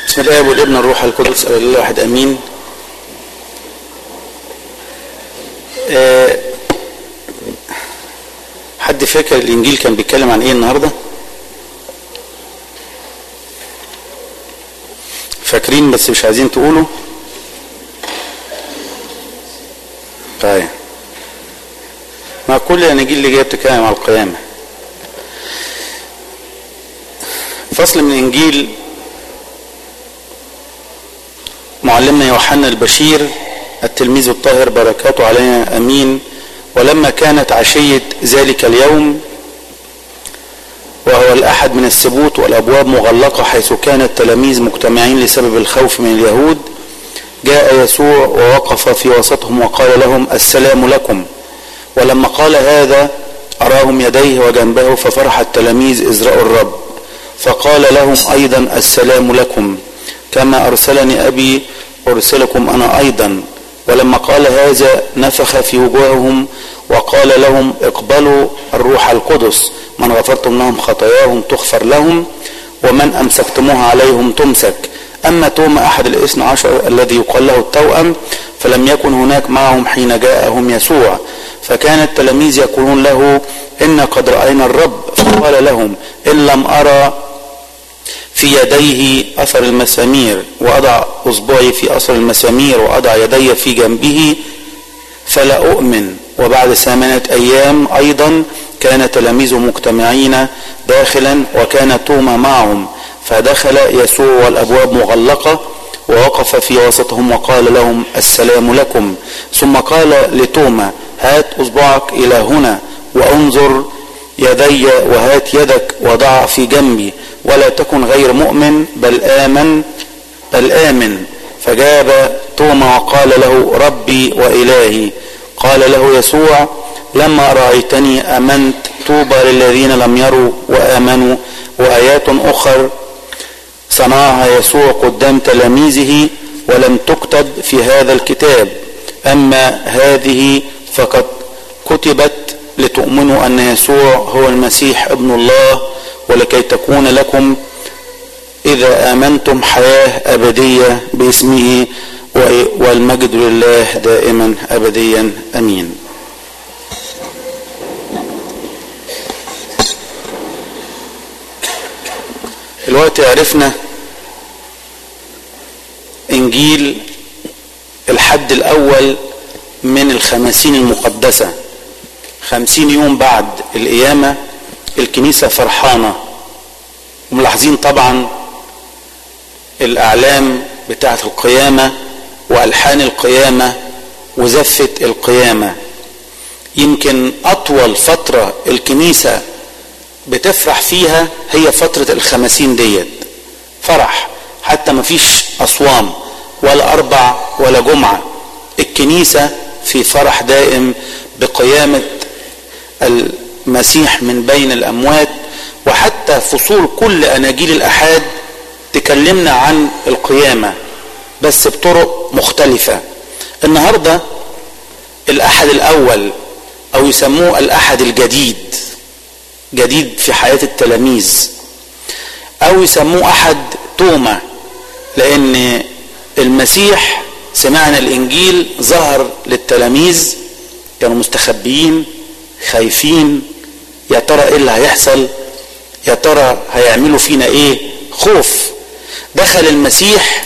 بسم الله والابن الروح القدس اله الواحد امين أه حد فاكر الانجيل كان بيتكلم عن ايه النهارده فاكرين بس مش عايزين تقولوا طيب ما كل الاناجيل اللي جايه بتتكلم على القيامه فصل من انجيل معلمنا يوحنا البشير التلميذ الطاهر بركاته علينا امين ولما كانت عشيه ذلك اليوم وهو الاحد من السبوت والابواب مغلقه حيث كان التلاميذ مجتمعين لسبب الخوف من اليهود جاء يسوع ووقف في وسطهم وقال لهم السلام لكم ولما قال هذا اراهم يديه وجنبه ففرح التلاميذ اذ راوا الرب فقال لهم ايضا السلام لكم كما ارسلني ابي ارسلكم انا ايضا ولما قال هذا نفخ في وجوههم وقال لهم اقبلوا الروح القدس من غفرتم لهم خطاياهم تغفر لهم ومن امسكتموها عليهم تمسك اما توما احد الاثنى عشر الذي يقال له التوأم فلم يكن هناك معهم حين جاءهم يسوع فكان التلاميذ يقولون له إن قد رأينا الرب فقال لهم إن لم أرى في يديه أثر المسامير وأضع أصبعي في أثر المسامير وأضع يدي في جنبه فلا أؤمن وبعد ثمانية أيام أيضا كان تلاميذه مجتمعين داخلا وكان توما معهم فدخل يسوع والأبواب مغلقة ووقف في وسطهم وقال لهم السلام لكم ثم قال لتوما هات اصبعك الى هنا وانظر يدي وهات يدك وضع في جنبي ولا تكن غير مؤمن بل امن بل امن فجاب توما وقال له ربي والهي قال له يسوع لما رايتني امنت طوبى للذين لم يروا وامنوا وايات اخر صنعها يسوع قدام تلاميذه ولم تكتب في هذا الكتاب اما هذه فقد كتبت لتؤمنوا ان يسوع هو المسيح ابن الله ولكي تكون لكم اذا امنتم حياه ابديه باسمه والمجد لله دائما ابديا امين دلوقتي عرفنا انجيل الحد الاول من الخمسين المقدسة خمسين يوم بعد القيامة الكنيسة فرحانة وملاحظين طبعا الأعلام بتاعة القيامة وألحان القيامة وزفة القيامة يمكن أطول فترة الكنيسة بتفرح فيها هي فترة الخمسين ديت فرح حتى مفيش أصوام ولا أربع ولا جمعة الكنيسة في فرح دائم بقيامة المسيح من بين الأموات وحتى فصول كل أناجيل الأحاد تكلمنا عن القيامة بس بطرق مختلفة النهاردة الأحد الأول أو يسموه الأحد الجديد جديد في حياة التلاميذ أو يسموه أحد توما لأن المسيح سمعنا الانجيل ظهر للتلاميذ كانوا مستخبيين خايفين يا ترى ايه اللي هيحصل يا ترى هيعملوا فينا ايه خوف دخل المسيح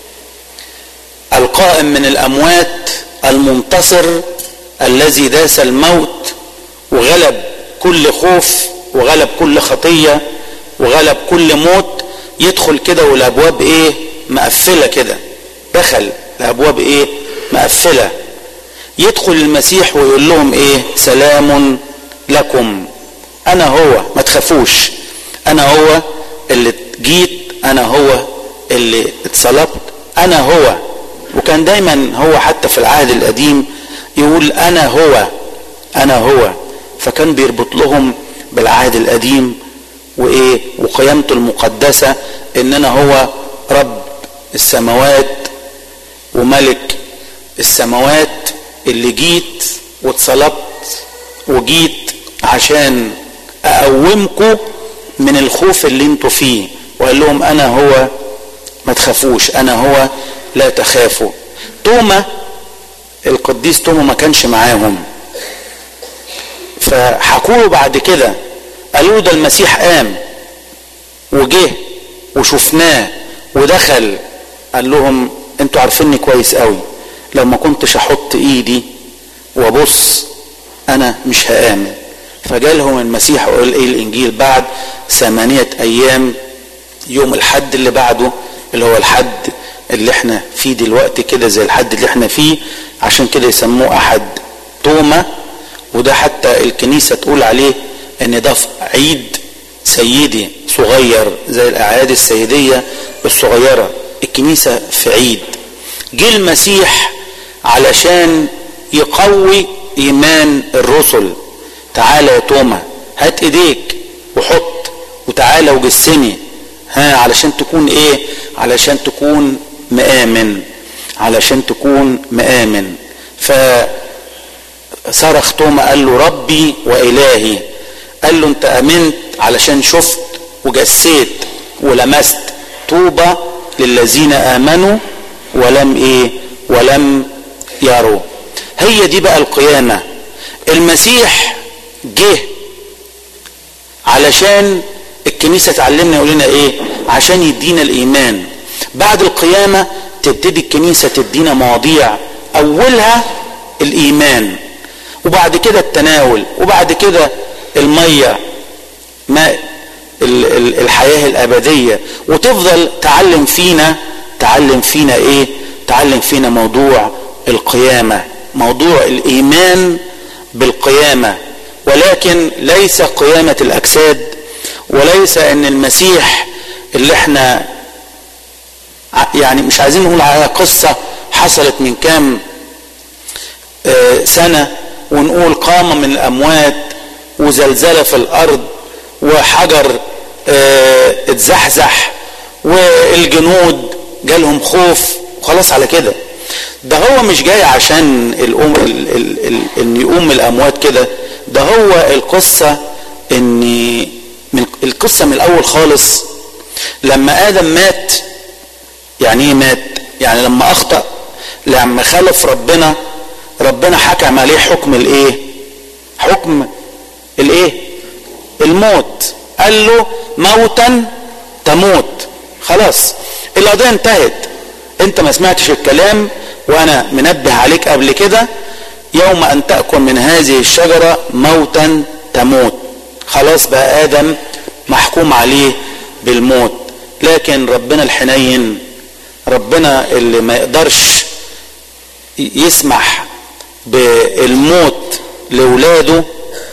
القائم من الاموات المنتصر الذي داس الموت وغلب كل خوف وغلب كل خطيه وغلب كل موت يدخل كده والابواب ايه مقفله كده دخل الابواب ايه مقفله يدخل المسيح ويقول لهم ايه سلام لكم انا هو ما تخافوش انا هو اللي جيت انا هو اللي اتصلبت انا هو وكان دايما هو حتى في العهد القديم يقول انا هو انا هو فكان بيربط لهم بالعهد القديم وايه وقيامته المقدسه ان انا هو رب السماوات وملك السماوات اللي جيت واتصلبت وجيت عشان اقومكم من الخوف اللي انتوا فيه وقال لهم انا هو ما تخافوش انا هو لا تخافوا توما القديس توما ما كانش معاهم فحكوا له بعد كده قالوا ده المسيح قام وجه وشفناه ودخل قال لهم انتوا عارفيني كويس قوي لو ما كنتش احط ايدي وابص انا مش هامن فجالهم المسيح وقال ايه الانجيل بعد ثمانية ايام يوم الحد اللي بعده اللي هو الحد اللي احنا فيه دلوقتي كده زي الحد اللي احنا فيه عشان كده يسموه احد توما وده حتى الكنيسة تقول عليه ان ده عيد سيدي صغير زي الاعياد السيدية الصغيرة الكنيسة في عيد جه المسيح علشان يقوي ايمان الرسل تعالى يا توما هات ايديك وحط وتعالى وجسني ها علشان تكون ايه علشان تكون مآمن علشان تكون مآمن فصرخ توما قال له ربي وإلهي قال له انت امنت علشان شفت وجسيت ولمست طوبى للذين امنوا ولم ايه ولم يروا هي دي بقى القيامة المسيح جه علشان الكنيسة تعلمنا يقول لنا ايه عشان يدينا الايمان بعد القيامة تبتدي الكنيسة تدينا مواضيع اولها الايمان وبعد كده التناول وبعد كده المية ماء الحياة الابدية وتفضل تعلم فينا تعلم فينا ايه تعلم فينا موضوع القيامة موضوع الايمان بالقيامة ولكن ليس قيامة الاجساد وليس ان المسيح اللي احنا يعني مش عايزين نقول على قصة حصلت من كام سنة ونقول قام من الاموات وزلزلة في الارض وحجر اتزحزح والجنود جالهم خوف وخلاص على كده ده هو مش جاي عشان الأم ان يقوم من الاموات كده ده هو القصة ان من القصة من الاول خالص لما ادم مات يعني ايه مات يعني لما اخطأ لما خالف ربنا ربنا حكم عليه حكم الايه حكم الايه الموت قال له موتا تموت خلاص القضية انتهت انت ما سمعتش الكلام وانا منبه عليك قبل كده يوم ان تأكل من هذه الشجرة موتا تموت خلاص بقى ادم محكوم عليه بالموت لكن ربنا الحنين ربنا اللي ما يقدرش يسمح بالموت لاولاده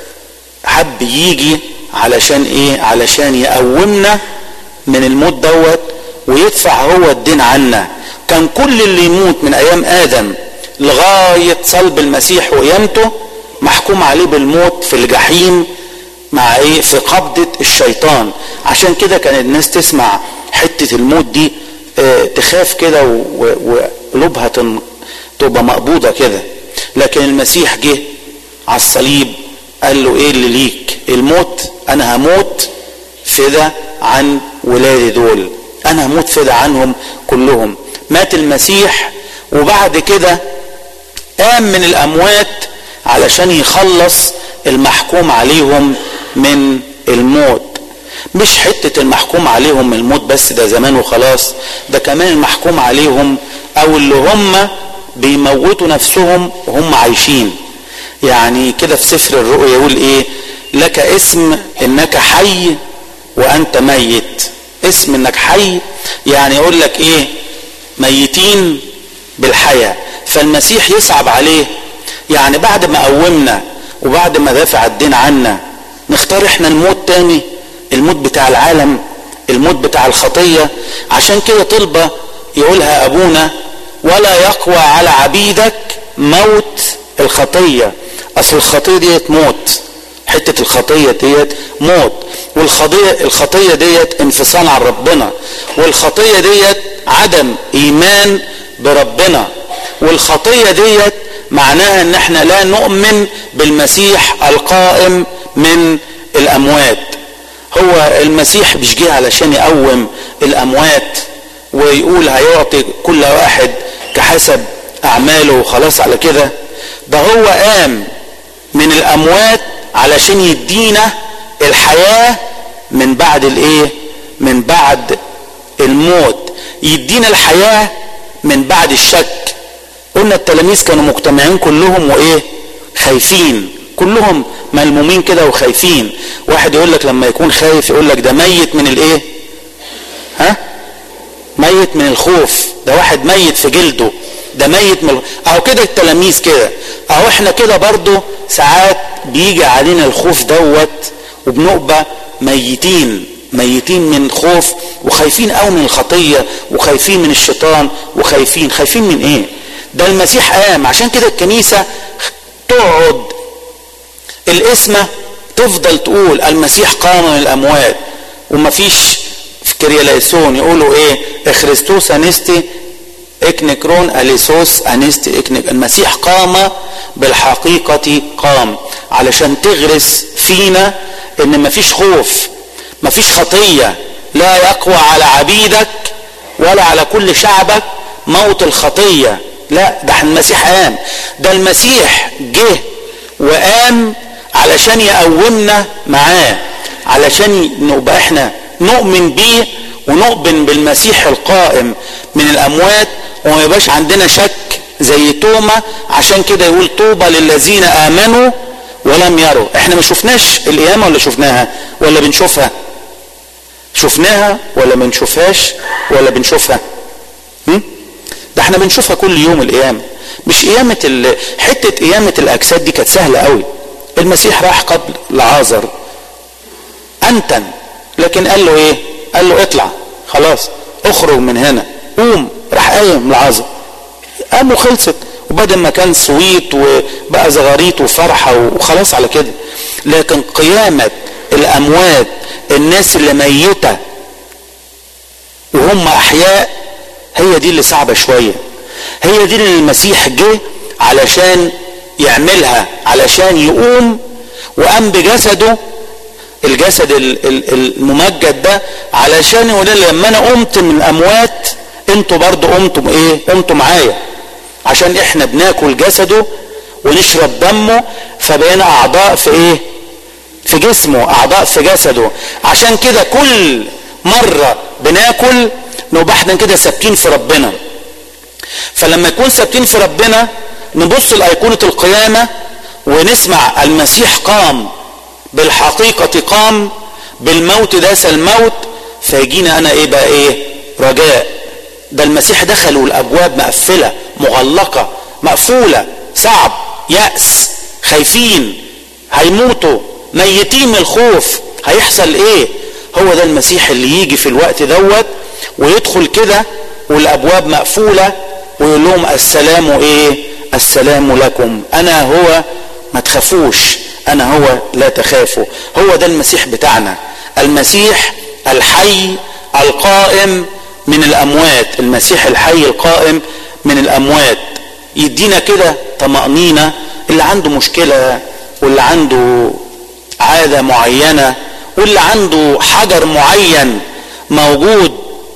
حب يجي علشان ايه علشان يقومنا من الموت دوت ويدفع هو الدين عنا كان كل اللي يموت من ايام ادم لغاية صلب المسيح وقيامته محكوم عليه بالموت في الجحيم مع ايه في قبضة الشيطان عشان كده كان الناس تسمع حتة الموت دي اه تخاف كده وقلوبها تبقى مقبوضة كده لكن المسيح جه على الصليب قال له ايه اللي ليك الموت انا هموت فدا عن ولادي دول انا هموت فدا عنهم كلهم مات المسيح وبعد كده قام من الاموات علشان يخلص المحكوم عليهم من الموت مش حتة المحكوم عليهم من الموت بس ده زمان وخلاص ده كمان المحكوم عليهم او اللي هم بيموتوا نفسهم وهم عايشين يعني كده في سفر الرؤيا يقول ايه لك اسم انك حي وانت ميت اسم انك حي يعني يقول لك ايه ميتين بالحياة فالمسيح يصعب عليه يعني بعد ما قومنا وبعد ما دافع الدين عنا نختار احنا الموت تاني الموت بتاع العالم الموت بتاع الخطية عشان كده طلبة يقولها ابونا ولا يقوى على عبيدك موت الخطية اصل الخطية ديت موت حتة الخطية ديت موت والخطية الخطية ديت انفصال عن ربنا والخطية ديت عدم ايمان بربنا والخطية ديت معناها ان احنا لا نؤمن بالمسيح القائم من الاموات هو المسيح مش جه علشان يقوم الاموات ويقول هيعطي كل واحد كحسب اعماله وخلاص على كده ده هو قام من الاموات علشان يدينا الحياة من بعد الايه من بعد الموت يدينا الحياة من بعد الشك قلنا التلاميذ كانوا مجتمعين كلهم وايه خايفين كلهم ملمومين كده وخايفين واحد يقول لك لما يكون خايف يقول لك ده ميت من الايه ها ميت من الخوف ده واحد ميت في جلده ده ميت من اهو كده التلاميذ كده اهو احنا كده برضو ساعات بيجي علينا الخوف دوت وبنبقى ميتين ميتين من خوف وخايفين قوي من الخطية وخايفين من الشيطان وخايفين خايفين من ايه ده المسيح قام عشان كده الكنيسة تقعد الاسمة تفضل تقول المسيح قام من الاموات ومفيش في كرياليسون يقولوا ايه اخريستوس انستي اكنكرون اليسوس انستي اكنك المسيح قام بالحقيقة قام علشان تغرس فينا ان مفيش خوف مفيش خطية لا يقوى على عبيدك ولا على كل شعبك موت الخطية لا ده المسيح قام ده المسيح جه وقام علشان يقومنا معاه علشان نبقى احنا نؤمن بيه ونؤمن بالمسيح القائم من الاموات وما يبقاش عندنا شك زي توما عشان كده يقول طوبى للذين امنوا ولم يروا احنا ما شفناش القيامه ولا شفناها ولا بنشوفها شفناها ولا ما بنشوفهاش ولا بنشوفها هم؟ ده احنا بنشوفها كل يوم القيامه مش قيامه حته قيامه الاجساد دي كانت سهله قوي المسيح راح قبل لعازر انتن لكن قال له ايه قال له اطلع خلاص اخرج من هنا قوم راح قايم لعازر قام وخلصت وبدل ما كان سويت وبقى زغاريت وفرحة وخلاص على كده لكن قيامة الأموات الناس اللي ميتة وهم أحياء هي دي اللي صعبة شوية هي دي اللي المسيح جه علشان يعملها علشان يقوم وقام بجسده الجسد الممجد ده علشان يقول لما انا قمت من الاموات انتوا برضو قمتم ايه قمتوا معايا عشان احنا بناكل جسده ونشرب دمه فبقينا اعضاء في ايه في جسمه اعضاء في جسده عشان كده كل مرة بناكل نبقى احنا كده ثابتين في ربنا فلما يكون ثابتين في ربنا نبص لايقونة القيامة ونسمع المسيح قام بالحقيقة قام بالموت داس الموت فيجينا انا ايه بقى ايه رجاء ده المسيح دخل والابواب مقفلة مغلقة مقفولة صعب يأس خايفين هيموتوا ميتين من الخوف هيحصل ايه هو ده المسيح اللي يجي في الوقت دوت ويدخل كده والابواب مقفولة ويقول لهم السلام ايه السلام لكم انا هو ما تخافوش انا هو لا تخافوا هو ده المسيح بتاعنا المسيح الحي القائم من الاموات المسيح الحي القائم من الاموات يدينا كده طمأنينة اللي عنده مشكلة واللي عنده عادة معينة واللي عنده حجر معين موجود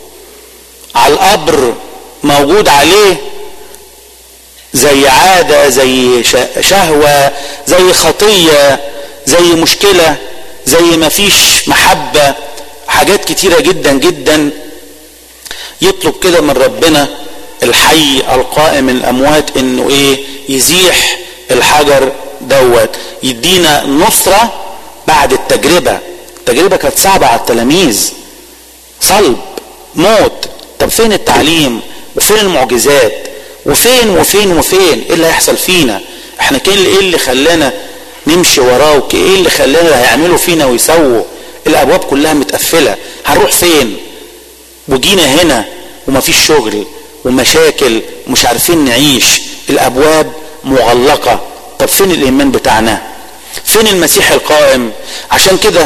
على القبر موجود عليه زي عادة زي شهوة زي خطية زي مشكلة زي ما فيش محبة حاجات كتيرة جدا جدا يطلب كده من ربنا الحي القائم من الاموات انه ايه يزيح الحجر دوت يدينا نصرة بعد التجربة التجربة كانت صعبة على التلاميذ صلب موت طب فين التعليم وفين المعجزات وفين وفين وفين ايه اللي هيحصل فينا احنا كان ايه اللي خلانا نمشي وراه ايه اللي خلانا هيعملوا فينا ويسووا الابواب كلها متقفله هنروح فين وجينا هنا ومفيش شغل ومشاكل ومش عارفين نعيش الابواب مغلقه طب فين الايمان بتاعنا فين المسيح القائم عشان كده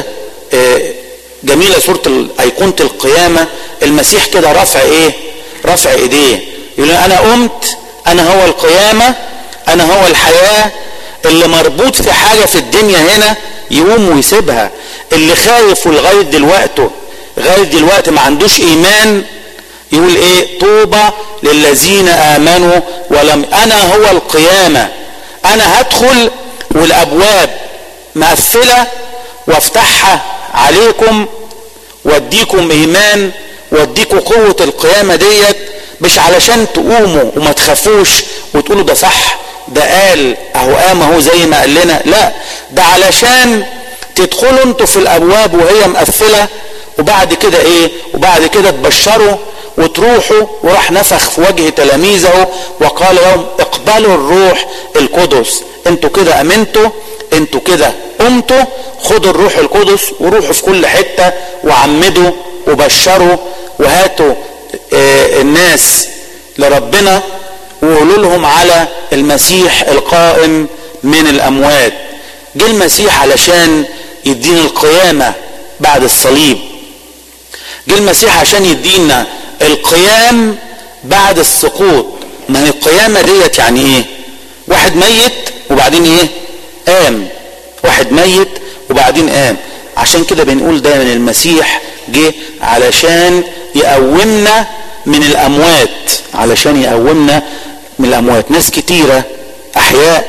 جميله صوره ايقونه القيامه المسيح كده رفع ايه رفع ايديه يقول انا قمت انا هو القيامه انا هو الحياه اللي مربوط في حاجه في الدنيا هنا يقوم ويسيبها اللي خايف ولغايه دلوقته لغايه دلوقتي ما عندوش ايمان يقول ايه طوبى للذين امنوا ولم انا هو القيامة انا هدخل والابواب مقفلة وافتحها عليكم واديكم ايمان واديكم قوة القيامة ديت مش علشان تقوموا وما تخافوش وتقولوا ده صح ده قال اهو قام اهو زي ما قال لنا لا ده علشان تدخلوا انتوا في الابواب وهي مقفلة وبعد كده ايه وبعد كده تبشروا وتروحوا وراح نفخ في وجه تلاميذه وقال لهم اقبلوا الروح القدس انتوا كده امنتوا انتوا كده قمتوا خدوا الروح القدس وروحوا في كل حتة وعمدوا وبشروا وهاتوا اه الناس لربنا وقولوا لهم على المسيح القائم من الاموات جه المسيح علشان يدينا القيامة بعد الصليب جه المسيح عشان يدينا القيام بعد السقوط ما هي القيامة ديت يعني ايه واحد ميت وبعدين ايه قام واحد ميت وبعدين قام عشان كده بنقول دايما المسيح جه علشان يقومنا من الاموات علشان يقومنا من الاموات ناس كتيرة احياء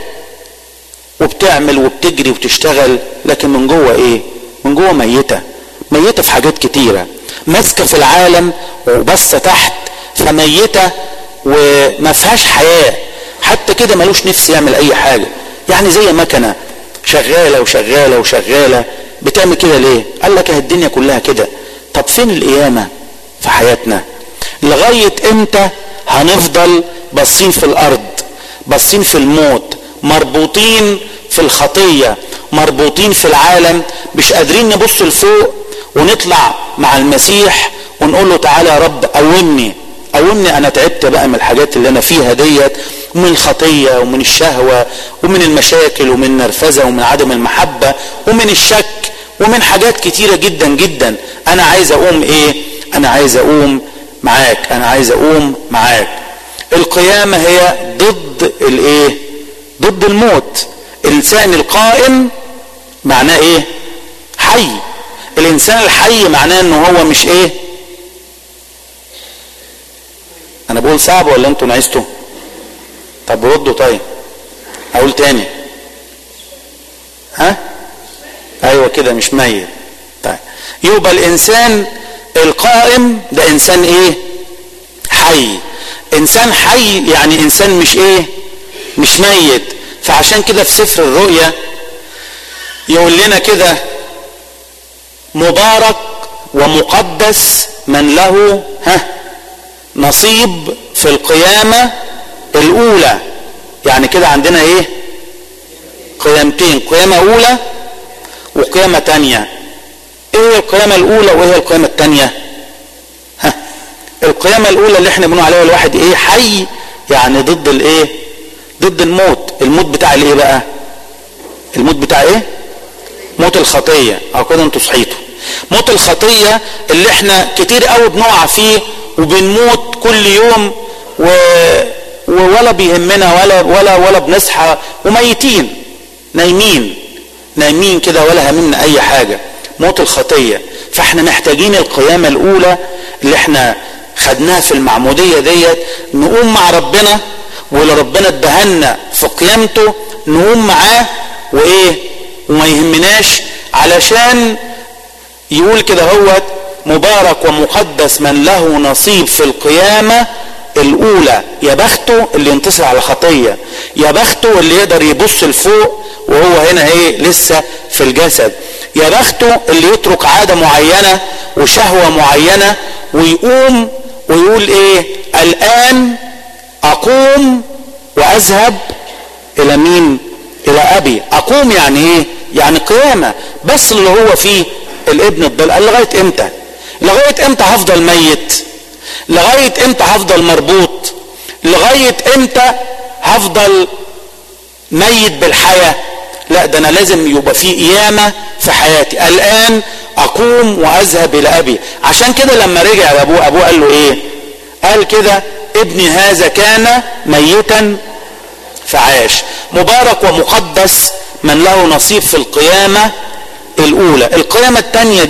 وبتعمل وبتجري وبتشتغل لكن من جوه ايه من جوه ميتة ميتة في حاجات كتيرة ماسكة في العالم وبصة تحت فميتة وما فيهاش حياة حتى كده ملوش نفس يعمل اي حاجة يعني زي مكنة شغالة وشغالة وشغالة بتعمل كده ليه قال لك الدنيا كلها كده طب فين القيامة في حياتنا لغاية امتى هنفضل باصين في الارض باصين في الموت مربوطين في الخطية مربوطين في العالم مش قادرين نبص لفوق ونطلع مع المسيح ونقول له تعالى يا رب قومني قومني انا تعبت بقى من الحاجات اللي انا فيها ديت ومن الخطية ومن الشهوة ومن المشاكل ومن النرفزة ومن عدم المحبة ومن الشك ومن حاجات كتيرة جدا جدا انا عايز اقوم ايه انا عايز اقوم معاك انا عايز اقوم معاك القيامة هي ضد الايه ضد الموت الانسان القائم معناه ايه حي الانسان الحي معناه انه هو مش ايه انا بقول صعب ولا انتوا نعيستوا طب ردوا طيب اقول تاني ها ايوه كده مش ميت طيب يبقى الانسان القائم ده انسان ايه حي انسان حي يعني انسان مش ايه مش ميت فعشان كده في سفر الرؤيا يقول لنا كده مبارك ومقدس من له ها نصيب في القيامة الأولى يعني كده عندنا إيه قيامتين قيامة أولى وقيامة تانية إيه هي القيامة الأولى وإيه هي القيامة التانية ها القيامة الأولى اللي إحنا بنقول عليها الواحد إيه حي يعني ضد الإيه ضد الموت الموت بتاع الإيه بقى الموت بتاع إيه موت الخطية أو كده أنتوا صحيتوا موت الخطية اللي احنا كتير قوي بنقع فيه وبنموت كل يوم و... ولا بيهمنا ولا ولا ولا بنصحى وميتين نايمين نايمين كده ولا هممنا اي حاجة موت الخطية فاحنا محتاجين القيامة الاولى اللي احنا خدناها في المعمودية ديت نقوم مع ربنا واللي ربنا ادهنا في قيامته نقوم معاه وايه وما يهمناش علشان يقول كده هو مبارك ومقدس من له نصيب في القيامة الأولى يا بخته اللي ينتصر على خطية يا بخته اللي يقدر يبص لفوق وهو هنا ايه لسه في الجسد يا بخته اللي يترك عادة معينة وشهوة معينة ويقوم ويقول ايه الآن أقوم وأذهب إلى مين إلى أبي أقوم يعني ايه يعني قيامة بس اللي هو فيه الابن الضال قال لغايه امتى لغايه امتى هفضل ميت لغايه امتى هفضل مربوط لغايه امتى هفضل ميت بالحياه لا ده انا لازم يبقى في قيامه في حياتي الان اقوم واذهب الى ابي عشان كده لما رجع لابوه ابوه قال له ايه قال كده ابني هذا كان ميتا فعاش مبارك ومقدس من له نصيب في القيامه الاولى القيامة التانية دي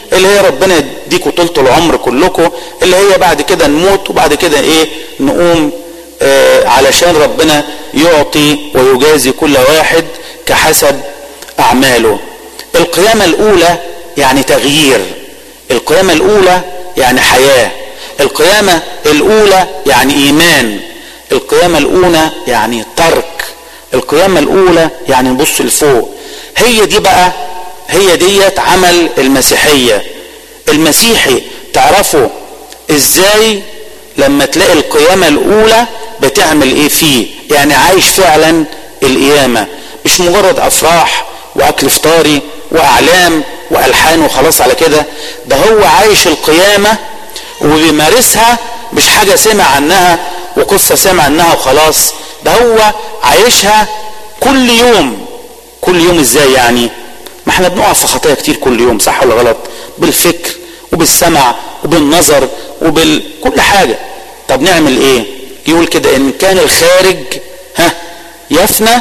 اللي هي ربنا يديكوا طولة العمر كلكم اللي هي بعد كده نموت وبعد كده ايه نقوم آه علشان ربنا يعطي ويجازي كل واحد كحسب اعماله القيامة الاولى يعني تغيير القيامة الاولى يعني حياة القيامة الاولى يعني ايمان القيامة الاولى يعني ترك القيامة الاولى يعني نبص لفوق هي دي بقى هي ديت عمل المسيحية المسيحي تعرفوا ازاي لما تلاقي القيامة الاولى بتعمل ايه فيه يعني عايش فعلا القيامة مش مجرد افراح واكل فطاري واعلام والحان وخلاص على كده ده هو عايش القيامة وبيمارسها مش حاجة سمع عنها وقصة سمع عنها وخلاص ده هو عايشها كل يوم كل يوم ازاي يعني ما احنا بنقع في خطايا كتير كل يوم صح ولا غلط بالفكر وبالسمع وبالنظر وبال كل حاجة طب نعمل ايه يقول كده ان كان الخارج ها يفنى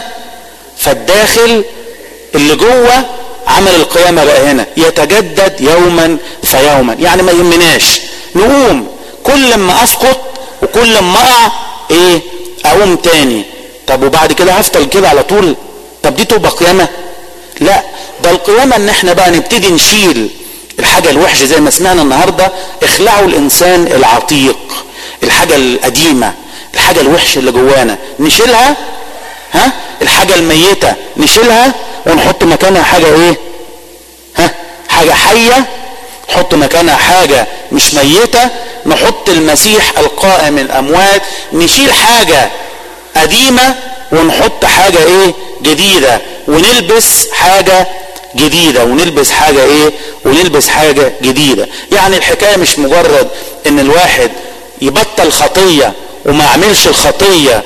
فالداخل اللي جوه عمل القيامة بقى هنا يتجدد يوما فيوما يعني ما يهمناش نقوم كل ما اسقط وكل ما اقع ايه اقوم تاني طب وبعد كده هفضل كده على طول طب دي تبقى قيامة لا ده القيامة ان احنا بقى نبتدي نشيل الحاجة الوحشة زي ما سمعنا النهاردة اخلعوا الانسان العتيق الحاجة القديمة الحاجة الوحشة اللي جوانا نشيلها ها الحاجة الميتة نشيلها ونحط مكانها حاجة ايه ها حاجة حية نحط مكانها حاجة مش ميتة نحط المسيح القائم من الاموات نشيل حاجة قديمة ونحط حاجة ايه جديدة ونلبس حاجة جديدة ونلبس حاجة ايه ونلبس حاجة جديدة يعني الحكاية مش مجرد ان الواحد يبطل خطية وما يعملش الخطية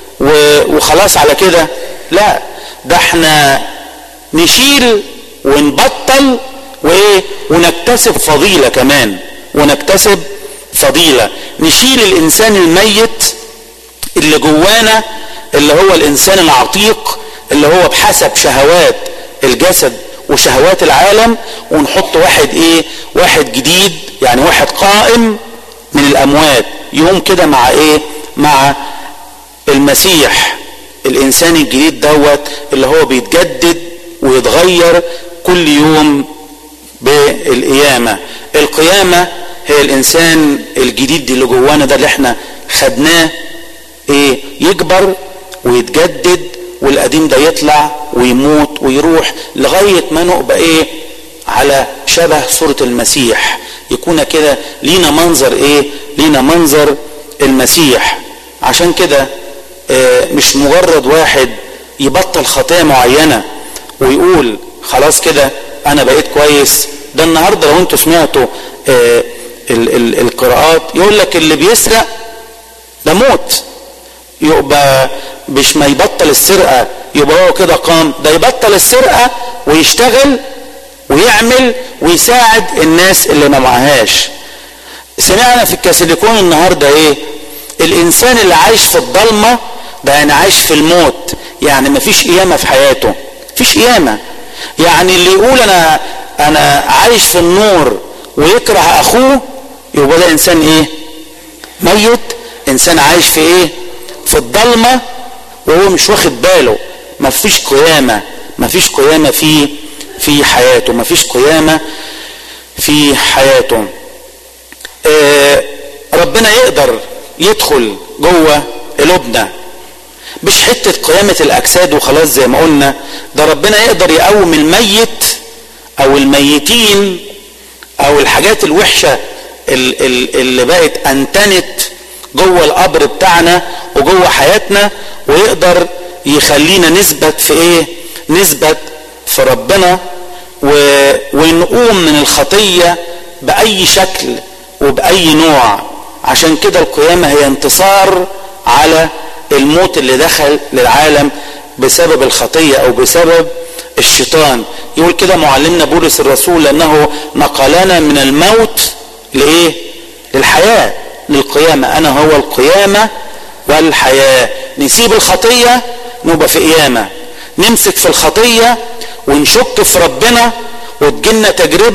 وخلاص على كده لا ده احنا نشيل ونبطل وايه ونكتسب فضيلة كمان ونكتسب فضيلة نشيل الانسان الميت اللي جوانا اللي هو الانسان العتيق اللي هو بحسب شهوات الجسد وشهوات العالم ونحط واحد ايه واحد جديد يعني واحد قائم من الاموات يقوم كده مع ايه مع المسيح الانسان الجديد دوت اللي هو بيتجدد ويتغير كل يوم بالقيامة القيامة هي الانسان الجديد اللي جوانا ده اللي احنا خدناه ايه يكبر ويتجدد والقديم ده يطلع ويموت ويروح لغاية ما نبقى ايه على شبه صورة المسيح يكون كده لينا منظر ايه لينا منظر المسيح عشان كده اه مش مجرد واحد يبطل خطايا معينة ويقول خلاص كده انا بقيت كويس ده النهاردة لو انتوا سمعتوا اه ال ال القراءات يقول لك اللي بيسرق ده موت يبقى مش ما يبطل السرقة يبقى هو كده قام ده يبطل السرقة ويشتغل ويعمل ويساعد الناس اللي ما معهاش سمعنا في الكاثوليكون النهاردة ايه الانسان اللي عايش في الضلمة ده يعني عايش في الموت يعني مفيش قيامة في حياته مفيش قيامة يعني اللي يقول انا انا عايش في النور ويكره اخوه يبقى ده انسان ايه ميت انسان عايش في ايه في الضلمة وهو مش واخد باله مفيش قيامة مفيش قيامة في في حياته مفيش قيامة في حياته آه ربنا يقدر يدخل جوه قلوبنا مش حتة قيامة الأجساد وخلاص زي ما قلنا ده ربنا يقدر يقوم الميت أو الميتين أو الحاجات الوحشة اللي بقت أنتنت جوه القبر بتاعنا وجوه حياتنا ويقدر يخلينا نثبت في ايه نثبت في ربنا و... ونقوم من الخطية بأي شكل وبأي نوع عشان كده القيامة هي انتصار على الموت اللي دخل للعالم بسبب الخطية أو بسبب الشيطان يقول كده معلمنا بولس الرسول لأنه نقلنا من الموت لإيه للحياة للقيامة أنا هو القيامة والحياة نسيب الخطية نبقى في قيامة نمسك في الخطية ونشك في ربنا وتجينا تجربة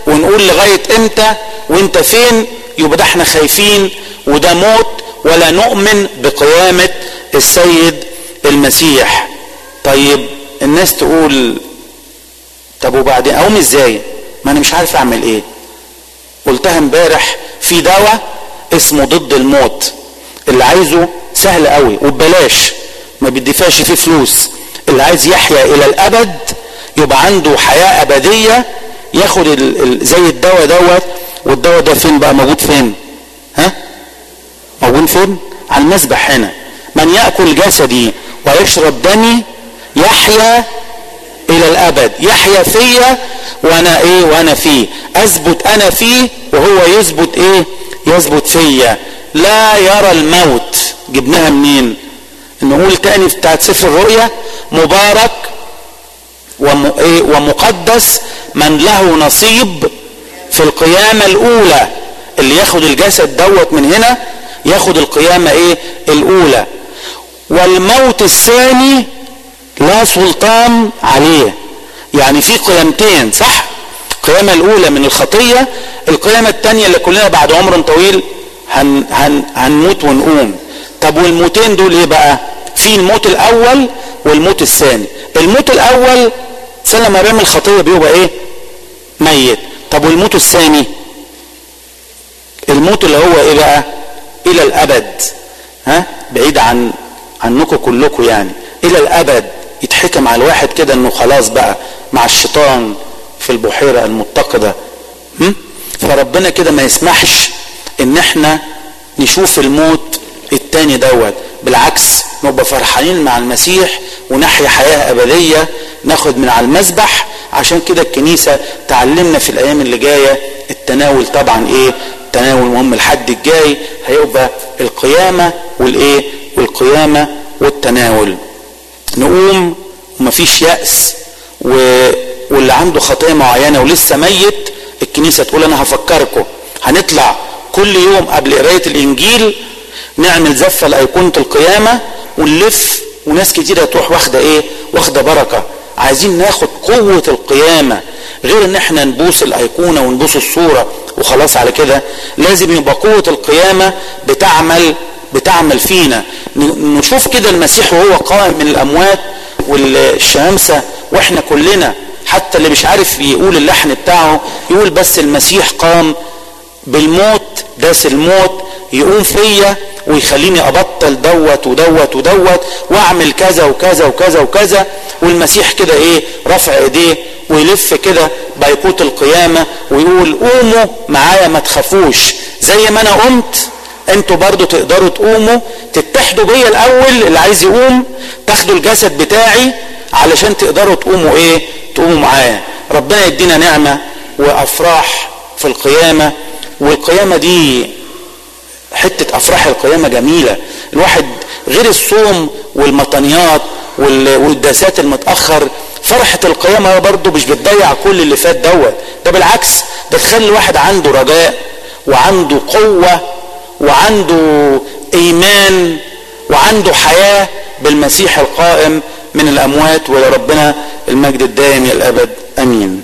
ونقول لغاية امتى وانت فين يبقى ده احنا خايفين وده موت ولا نؤمن بقيامة السيد المسيح طيب الناس تقول طب وبعدين اقوم ازاي ما انا مش عارف اعمل ايه قلتها امبارح في دواء اسمه ضد الموت اللي عايزه سهل قوي وببلاش ما بيدفعش فيه فلوس اللي عايز يحيا الى الابد يبقى عنده حياة ابدية ياخد ال ال زي الدواء دوت والدواء ده فين بقى موجود فين ها موجود فين على المسبح هنا من يأكل جسدي ويشرب دمي يحيا الى الابد يحيا فيا وانا ايه وانا فيه اثبت انا فيه وهو يثبت ايه يثبت فيا لا يرى الموت جبناها منين نقول تاني بتاعت سفر الرؤيا مبارك وم... إيه ومقدس من له نصيب في القيامة الأولى اللي ياخد الجسد دوت من هنا ياخد القيامة ايه الأولى والموت الثاني لا سلطان عليه يعني في قيامتين صح القيامة الأولى من الخطية القيامة الثانية اللي كلنا بعد عمر طويل هن هن هنموت ونقوم طب والموتين دول ايه بقى في الموت الأول والموت الثاني الموت الأول سنة لما بيعمل خطية بيبقى ايه ميت طب والموت الثاني الموت اللي هو ايه بقى الى الابد ها بعيد عن عنكم كلكم يعني الى الابد يتحكم على الواحد كده انه خلاص بقى مع الشيطان في البحيرة المتقدة هم؟ فربنا كده ما يسمحش ان احنا نشوف الموت التاني دوت بالعكس نبقى فرحانين مع المسيح ونحيا حياة أبدية ناخد من على المسبح عشان كده الكنيسة تعلمنا في الأيام اللي جاية التناول طبعا إيه التناول مهم الحد الجاي هيبقى القيامة والإيه والقيامة والتناول نقوم ومفيش يأس و... واللي عنده خطية معينة ولسه ميت الكنيسة تقول أنا هفكركم هنطلع كل يوم قبل قراية الإنجيل نعمل زفة لأيقونة القيامة ونلف وناس كتير هتروح واخدة ايه واخدة بركة عايزين ناخد قوة القيامة غير ان احنا نبوس الايقونة ونبوس الصورة وخلاص على كده لازم يبقى قوة القيامة بتعمل بتعمل فينا نشوف كده المسيح وهو قائم من الاموات والشمامسة واحنا كلنا حتى اللي مش عارف يقول اللحن بتاعه يقول بس المسيح قام بالموت داس الموت يقوم فيا ويخليني ابطل دوت ودوت ودوت واعمل كذا وكذا وكذا وكذا والمسيح كده ايه رفع ايديه ويلف كده بايقوت القيامة ويقول قوموا معايا ما تخافوش زي ما انا قمت انتوا برضو تقدروا تقوموا تتحدوا بيا الاول اللي عايز يقوم تاخدوا الجسد بتاعي علشان تقدروا تقوموا ايه تقوموا معايا ربنا يدينا نعمة وافراح في القيامة والقيامة دي حتة افراح القيامة جميلة الواحد غير الصوم والمطنيات والداسات المتأخر فرحة القيامة برضه مش بتضيع كل اللي فات دوت ده بالعكس ده تخلي الواحد عنده رجاء وعنده قوة وعنده ايمان وعنده حياة بالمسيح القائم من الاموات ولربنا المجد الدائم الى الابد امين